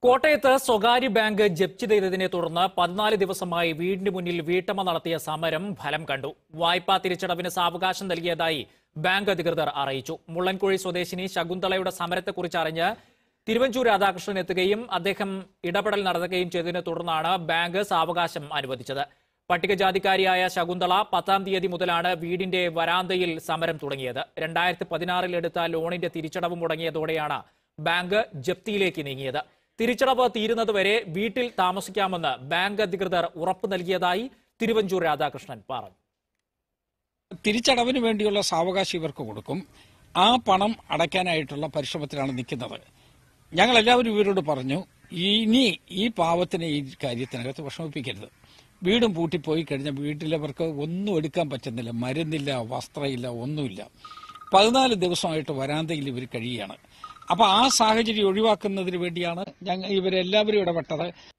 കോട്ടയത്ത് സ്വകാര്യ ബാങ്ക് ജപ്തി ചെയ്തതിനെ തുടർന്ന് പതിനാല് ദിവസമായി വീടിന് മുന്നിൽ വീട്ടമ്മ നടത്തിയ സമരം ഫലം കണ്ടു വായ്പാ തിരിച്ചടവിന് സാവകാശം നൽകിയതായി ബാങ്ക് അധികൃതർ അറിയിച്ചു മുള്ളൻകുഴി സ്വദേശിനി ശകുന്തളയുടെ സമരത്തെക്കുറിച്ച് അറിഞ്ഞ് തിരുവഞ്ചൂർ രാധാകൃഷ്ണൻ എത്തുകയും അദ്ദേഹം ഇടപെടൽ നടത്തുകയും ചെയ്തതിനെ തുടർന്നാണ് ബാങ്ക് സാവകാശം അനുവദിച്ചത് പട്ടികജാതിക്കാരിയായ ശകുന്തള പത്താം തീയതി മുതലാണ് വീടിന്റെ വരാന്തയിൽ സമരം തുടങ്ങിയത് രണ്ടായിരത്തി പതിനാറിൽ എടുത്ത ലോണിന്റെ തിരിച്ചടവ് മുടങ്ങിയതോടെയാണ് ബാങ്ക് ജപ്തിയിലേക്ക് നീങ്ങിയത് തിരിച്ചടവ് തീരുന്നതുവരെ വീട്ടിൽ താമസിക്കാമെന്ന് ബാങ്ക് അധികൃതർ ഉറപ്പു നൽകിയതായി തിരുവഞ്ചൂർ രാധാകൃഷ്ണൻ പറഞ്ഞു തിരിച്ചടവിന് വേണ്ടിയുള്ള സാവകാശം ഇവർക്ക് കൊടുക്കും ആ പണം അടയ്ക്കാനായിട്ടുള്ള പരിശ്രമത്തിലാണ് നിൽക്കുന്നത് ഞങ്ങൾ എല്ലാവരും ഇവരോട് പറഞ്ഞു ഇനി ഈ പാവത്തിനെ ഈ കാര്യത്തിനകത്ത് വിഷമിപ്പിക്കരുത് വീടും പൂട്ടിപ്പോയി കഴിഞ്ഞ വീട്ടിലവർക്ക് ഒന്നും എടുക്കാൻ പറ്റുന്നില്ല മരുന്നില്ല വസ്ത്രമില്ല ഒന്നുമില്ല പതിനാല് ദിവസമായിട്ട് വരാന്തയിൽ ഇവർ കഴിയുകയാണ് അപ്പൊ ആ സാഹചര്യം ഒഴിവാക്കുന്നതിന് വേണ്ടിയാണ് ഞങ്ങൾ ഇവരെല്ലാവരും ഇടപെട്ടത്